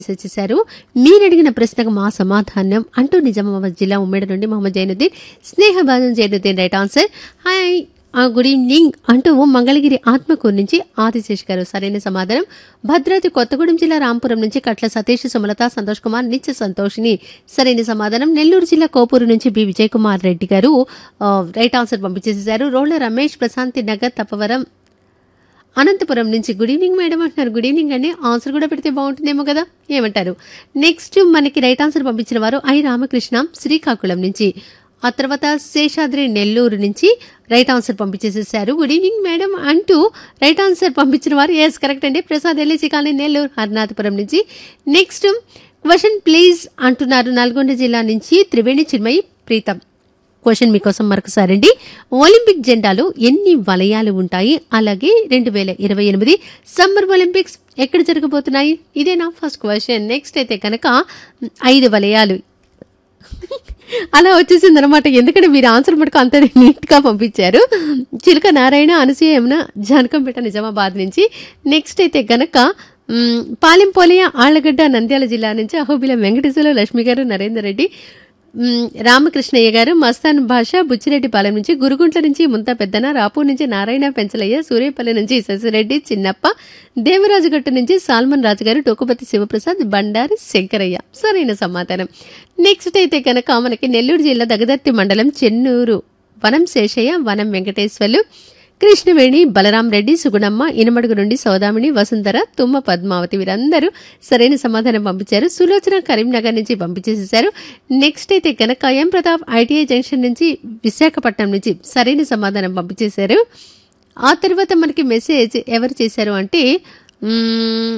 message చేశారు మీరు అడిగిన ప్రశ్నకు మా సమాధానం అంటూ నిజామాబాద్ జిల్లా ఉమ్మడి నుండి మొహమ్మద్ జైనుద్దీన్ స్నేహబాదం జైనుద్దీన్ రైట్ ఆన్సర్ హాయ్ ఆ, గుడ్ ఈవినింగ్ అంటూ మంగళగిరి ఆత్మకూరు నుంచి ఆదిశేష్ గారు సరైన సమాధానం భద్రాద్రి కొత్తగూడెం జిల్లా రాంపురం నుంచి కట్ల సతీష్ సుమలత సంతోష్ కుమార్ నిత్య సంతోషిని సరైన సమాధానం నెల్లూరు జిల్లా కోపూరు నుంచి బి విజయ్ కుమార్ రెడ్డి గారు ఆ, రైట్ ఆన్సర్ పంపించేసేశారు రోళ్ల రమేష్ ప్రశాంతి నగర్ తప్పవరం అనంతపురం నుంచి గుడ్ ఈవినింగ్ మేడం అంటున్నారు గుడ్ ఈవినింగ్ అండి ఆన్సర్ కూడా పెడితే బాగుంటుందేమో కదా ఏమంటారు నెక్స్ట్ మనకి రైట్ ఆన్సర్ పంపించిన వారు ఐ రామకృష్ణ శ్రీకాకుళం నుంచి ఆ తర్వాత శేషాద్రి నెల్లూరు నుంచి రైట్ ఆన్సర్ పంపించేసేసారు గుడ్ ఈవినింగ్ మేడం అంటూ రైట్ ఆన్సర్ పంపించిన వారు ఎస్ కరెక్ట్ అండి ప్రసాద్ ఎల్ఐసి కాలనీ నెల్లూరు హర్నాథపురం నుంచి నెక్స్ట్ క్వశ్చన్ ప్లీజ్ అంటున్నారు నల్గొండ జిల్లా నుంచి త్రివేణి చిన్మయి ప్రీతం క్వశ్చన్ మీకోసం మరొకసారి అండి ఒలింపిక్ జెండాలో ఎన్ని వలయాలు ఉంటాయి అలాగే రెండు వేల ఇరవై ఎనిమిది సమ్మర్ ఒలింపిక్స్ ఎక్కడ జరగబోతున్నాయి ఇదే నా ఫస్ట్ క్వశ్చన్ నెక్స్ట్ అయితే కనుక ఐదు వలయాలు అలా వచ్చేసింది అనమాట ఎందుకంటే మీరు ఆన్సర్ మటుకు అంత నీట్ గా పంపించారు చిలుక నారాయణ అనసూయ యమున జానకంపేట నిజామాబాద్ నుంచి నెక్స్ట్ అయితే గనక మ్, పాలెంపోలియ ఆళ్లగడ్డ నంద్యాల జిల్లా నుంచి అహోబిల వెంకటేశ్వర లక్ష్మి గారు నరేందర్ రెడ్డి మ్, రామకృష్ణయ్య గారు మస్తాన్ భాష బుచ్చిరెడ్డిపాలెం నుంచి గురుగుంట్ల నుంచి ముంత పెద్దన రాపూర్ నుంచి నారాయణ పెంచలయ్య సూర్యపల్లి నుంచి శశిరెడ్డి చిన్నప్ప దేవరాజుగట్టు నుంచి సాల్మన్ రాజు గారు టోకుపతి శివప్రసాద్ బండారి శంకరయ్య సరైన సమాధానం నెక్స్ట్ అయితే కనుక మనకి నెల్లూరు జిల్లా దగదర్తి మండలం చెన్నూరు వనం శేషయ్య వనం వెంకటేశ్వర్లు కృష్ణవేణి బలరాం రెడ్డి సుగుణమ్మ ఇనమడుగు నుండి సౌదామిని వసుంధర తుమ్మ పద్మావతి వీరందరూ సరైన సమాధానం పంపించారు సులోచన కరీంనగర్ నుంచి పంపించేసేశారు నెక్స్ట్ అయితే కనుక ఎం ప్రతాప్ ఐటీఐ జంక్షన్ నుంచి విశాఖపట్నం నుంచి సరైన సమాధానం పంపించేశారు ఆ తర్వాత మనకి మెసేజ్ ఎవరు చేశారు అంటే మ్మ్,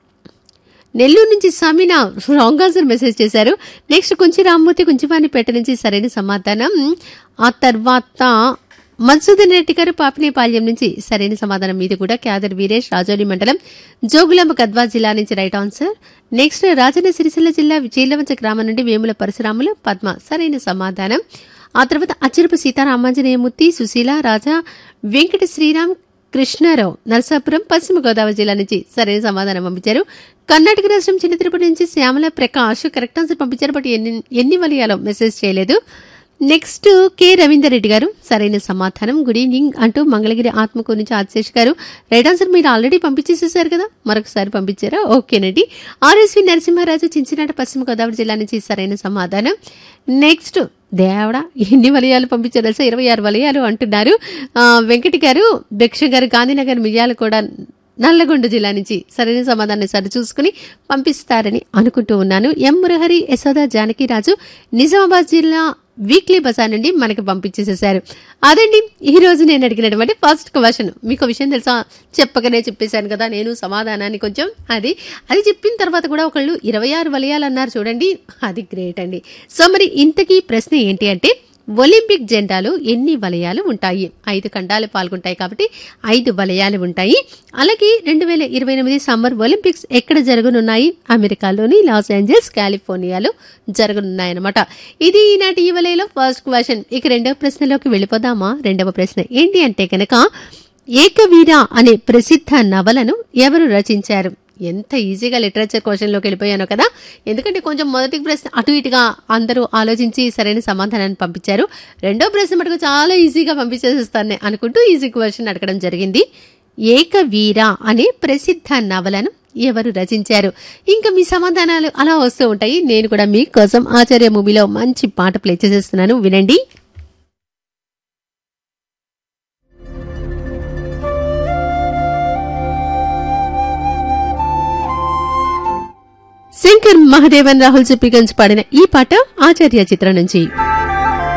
నెల్లూరు నుంచి సమీనా రాంగ్ ఆన్సర్ మెసేజ్ చేశారు నెక్స్ట్ కుంచి రామ్మూర్తి కుంచివాణిపేట నుంచి సరైన సమాధానం ఆ తర్వాత మన్సూదన్ రెడ్డి గారు పాపినేపాల్యం నుంచి సరైన సమాధానం మీది కూడా క్యాదర్ వీరేష్ రాజోలి మండలం జోగులాంబ గద్వా జిల్లా నుంచి right answer next Rajanna Sircilla జిల్లా చీలవంచ గ్రామం నుండి వేముల పరశురాములు పద్మ సరైన సమాధానం ఆ తర్వాత అచ్చిరపు సీతారామాంజనేయమూర్తి సుశీల రాజా వెంకట శ్రీరామ్ కృష్ణారావు నరసాపురం పశ్చిమ గోదావరి జిల్లా నుంచి సరైన సమాధానం పంపించారు కర్ణాటక రాష్ట్రం చిన్న తిరుపతి నుంచి శ్యామల ప్రకాష్ కరెక్ట్ ఆన్సర్ పంపించారు బట్ ఎన్ని ఎన్ని వలయాలో మెసేజ్ చేయలేదు నెక్స్ట్ కె రవీందర్ రెడ్డి గారు సరైన సమాధానం గుడ్ ఈవినింగ్ అంటూ మంగళగిరి ఆత్మకూరు నుంచి ఆశేష్ గారు రైట్ ఆన్సర్ మీరు ఆల్రెడీ పంపించేసేసారు కదా మరొకసారి పంపించారా ఓకేనండి ఆర్ఎస్వి నరసింహారాజు చించినాట పశ్చిమ గోదావరి జిల్లా నుంచి సరైన సమాధానం నెక్స్ట్ దేవడా ఎన్ని వలయాలు పంపించారు తెలుసా ఇరవై ఆరు వలయాలు అంటున్నారు ఆ, వెంకటి గారు భిక్ష గారు గాంధీనగర్ మిర్యాలు కూడా నల్లగొండ జిల్లా నుంచి సరైన సమాధానం సరి చూసుకుని పంపిస్తారని అనుకుంటూ ఉన్నాను ఎం మురహరి యశోద జానకిరాజు నిజామాబాద్ జిల్లా వీక్లీ బజార్ నుండి మనకి పంపించేసేసారు అదండి ఈ రోజు నేను అడిగినటువంటి ఫస్ట్ క్వశ్చన్ మీకు విషయం తెలుసా చెప్పకనే చెప్పేశాను కదా నేను సమాధానాన్ని కొంచెం అది అది చెప్పిన తర్వాత కూడా ఒకళ్ళు ఇరవై ఆరు వలయాలు అన్నారు చూడండి అది గ్రేట్ అండి సో మరి ఇంతకీ ప్రశ్న ఏంటి అంటే ఒలింపిక్ జెండాలో ఎన్ని వలయాలు ఉంటాయి ఐదు ఖండాలు పాల్గొంటాయి కాబట్టి ఐదు వలయాలు ఉంటాయి అలాగే రెండు వేల ఇరవై ఎనిమిది సమ్మర్ ఒలింపిక్స్ ఎక్కడ జరగనున్నాయి అమెరికాలోని లాస్ ఏంజల్స్ కాలిఫోర్నియాలో జరగనున్నాయన్నమాట ఇది ఈనాటి ఈ వలయలో ఫస్ట్ క్వశ్చన్ ఇక రెండవ ప్రశ్నలోకి వెళ్ళిపోదామా రెండవ ప్రశ్న ఏంటి అంటే కనుక ఏకవీర అనే ప్రసిద్ధ నవలను ఎవరు రచించారు ఎంత ఈజీగా లిటరేచర్ క్వశ్చన్లోకి వెళ్ళిపోయాను కదా ఎందుకంటే కొంచెం మొదటి ప్రశ్న అటు ఇటుగా అందరూ ఆలోచించి సరైన సమాధానాన్ని పంపించారు రెండో ప్రశ్న మటుకు చాలా ఈజీగా పంపించేస్తాను అనుకుంటూ ఈజీ క్వశ్చన్ అడగడం జరిగింది ఏకవీర అనే ప్రసిద్ధ నవలను ఎవరు రచించారు ఇంకా మీ సమాధానాలు అలా వస్తూ ఉంటాయి నేను కూడా మీకోసం ఆచార్య మూవీలో మంచి పాట ప్లే చేసేస్తున్నాను వినండి శంకర్ మహదేవన్ రాహుల్ సిప్పిగంజ్ పాడిన ఈ పాట ఆచార్య చిత్రం నుంచి